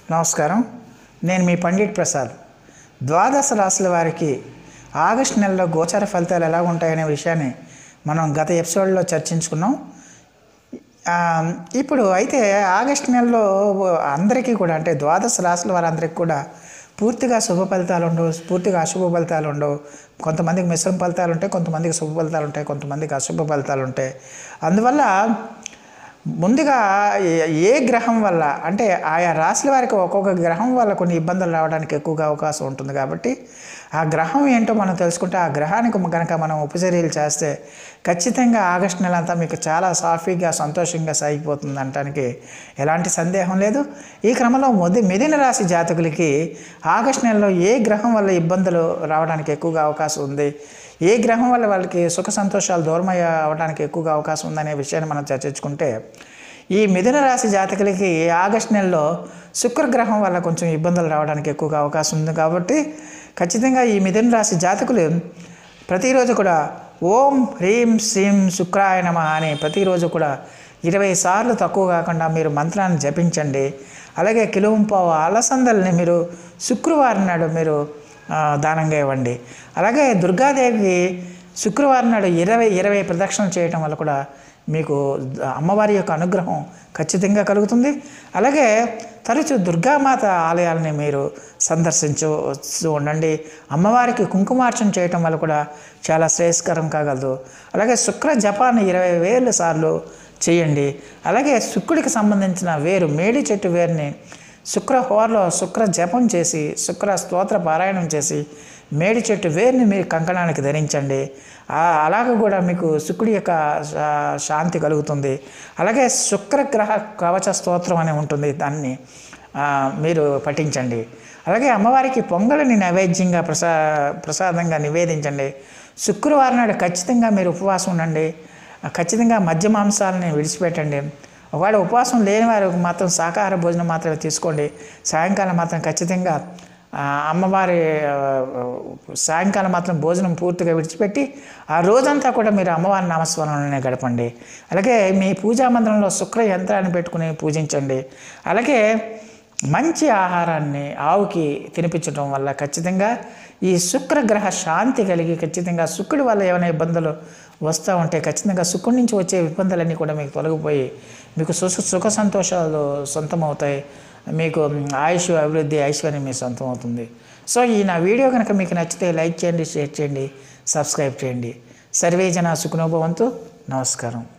నమస్కారం నేను మీ పండిట్ ప్రసాద్ ద్వాదశ రాశుల వారికి ఆగస్టు నెలలో గోచర ఫలితాలు ఎలా ఉంటాయనే విషయాన్ని మనం గత ఎపిసోడ్లో చర్చించుకున్నాం ఆ, ఇప్పుడు అయితే ఆగస్టు నెలలో అందరికీ కూడా అంటే ద్వాదశ రాశుల వారందరికీ కూడా పూర్తిగా శుభ ఫలితాలు ఉండవు పూర్తిగా అశుభ ఫలితాలు ఉండవు కొంతమందికి మిశ్రమ ఫలితాలు ఉంటాయి కొంతమందికి శుభ ఫలితాలు ఉంటాయి కొంతమందికి అశుభ ఫలితాలు ఉంటాయి అందువల్ల ముందుగా ఏ- ఏ గ్రహం వల్ల అంటే ఆయా రాశుల వారికి ఒక్కొక్క గ్రహం వల్ల కొన్ని ఇబ్బందులు రావడానికి ఎక్కువగా అవకాశం ఉంటుంది కాబట్టి ఆ గ్రహం ఏంటో మనం తెలుసుకుంటే ఆ గ్రహానికి కనుక మనం ఉపచర్యలు చేస్తే ఖచ్చితంగా ఆగస్టు నెల అంతా మీకు చాలా సాఫీగా సంతోషంగా సాగిపోతుంది అనటానికి ఎలాంటి సందేహం లేదు ఈ క్రమంలో మొది మిథున రాశి జాతకులకి ఆగస్టు నెలలో ఏ గ్రహం వల్ల ఇబ్బందులు రావడానికి ఎక్కువగా అవకాశం ఉంది ఏ గ్రహం వల్ల వాళ్ళకి సుఖ సంతోషాలు దూరం అయ్య- అవడానికి ఎక్కువగా అవకాశం ఉందనే విషయాన్ని మనం చర్చించుకుంటే ఈ మిథున రాశి జాతకులకి ఆగస్టు నెలలో శుక్రగ్రహం వల్ల కొంచెం ఇబ్బందులు రావడానికి ఎక్కువగా అవకాశం ఉంది కాబట్టి ఖచ్చితంగా ఈ మిథున రాశి జాతకులు ప్రతిరోజు కూడా ఓం హ్రీం శ్రీం శుక్రాయ నమ అని ప్రతిరోజు కూడా ఇరవై సార్లు తక్కువ కాకుండా మీరు మంత్రాన్ని జపించండి అలాగే కిలువంపావు అలసందల్ని మీరు శుక్రవారం నాడు మీరు ఆ, దానంగా ఇవ్వండి అలాగే దుర్గాదేవికి శుక్రవారం నాడు ఇరవై ఇరవై ప్రదక్షిణలు చేయటం వల్ల కూడా మీకు అమ్మవారి యొక్క అనుగ్రహం ఖచ్చితంగా కలుగుతుంది అలాగే తరచు దుర్గామాత ఆలయాలని మీరు సందర్శించు ఉండండి అమ్మవారికి కుంకుమార్చన చేయటం వల్ల కూడా చాలా శ్రేయస్కరం కాగలదు అలాగే శుక్ర జపాన్ని ఇరవై వేల సార్లు చేయండి అలాగే శుక్రుడికి సంబంధించిన వేరు మేడి చెట్టు వేరుని శుక్ర హోర్లో శుక్ర జపం చేసి శుక్ర స్తోత్ర పారాయణం చేసి మేడి చెట్టు వేరుని మీరు కంకణానికి ధరించండి ఆ- అలాగ కూడా మీకు శుక్రుడి యొక్క శా- శాంతి కలుగుతుంది అలాగే శుక్రగ్రహ కవచ స్తోత్రం అని ఉంటుంది దాన్ని ఆ, మీరు పఠించండి అలాగే అమ్మవారికి పొంగలిని నైవేద్యంగా ప్రసా ప్రసాదంగా నివేదించండి శుక్రవారం నాడు ఖచ్చితంగా మీరు ఉపవాసం ఉండండి ఆ, ఖచ్చితంగా మద్య మాంసాలని విడిచిపెట్టండి ఒకవేళ ఉపవాసం లేని వారు మాత్రం శాకాహార భోజనం మాత్రమే తీసుకోండి సాయంకాలం మాత్రం ఖచ్చితంగా ఆ, అమ్మవారి ఆ, సాయంకాలం మాత్రం భోజనం పూర్తిగా విడిచిపెట్టి ఆ రోజంతా కూడా మీరు అమ్మవారి నామస్మరణలోనే గడపండి అలాగే మీ పూజా మందిరంలో శుక్ర యంత్రాన్ని పెట్టుకుని పూజించండి అలాగే మంచి ఆహారాన్ని ఆవుకి తినిపించడం వల్ల ఖచ్చితంగా ఈ శుక్రగ్రహ శాంతి కలిగి ఖచ్చితంగా శుక్రుడి వల్ల ఏమైనా ఇబ్బందులు వస్తూ ఉంటే ఖచ్చితంగా శుక్రుడి నుంచి వచ్చే ఇబ్బందులన్నీ కూడా మీకు తొలగిపోయి మీకు సుఖ సుఖ సంతోషాలు సొంతమవుతాయి మీకు ఆయుష్ అభివృద్ధి ఐశ్వర్యం మీ సొంతం అవుతుంది సో ఈ నా వీడియో కనుక మీకు నచ్చితే లైక్ చేయండి షేర్ చేయండి సబ్స్క్రైబ్ చేయండి సర్వే జన సుఖనోభవంతు నమస్కారం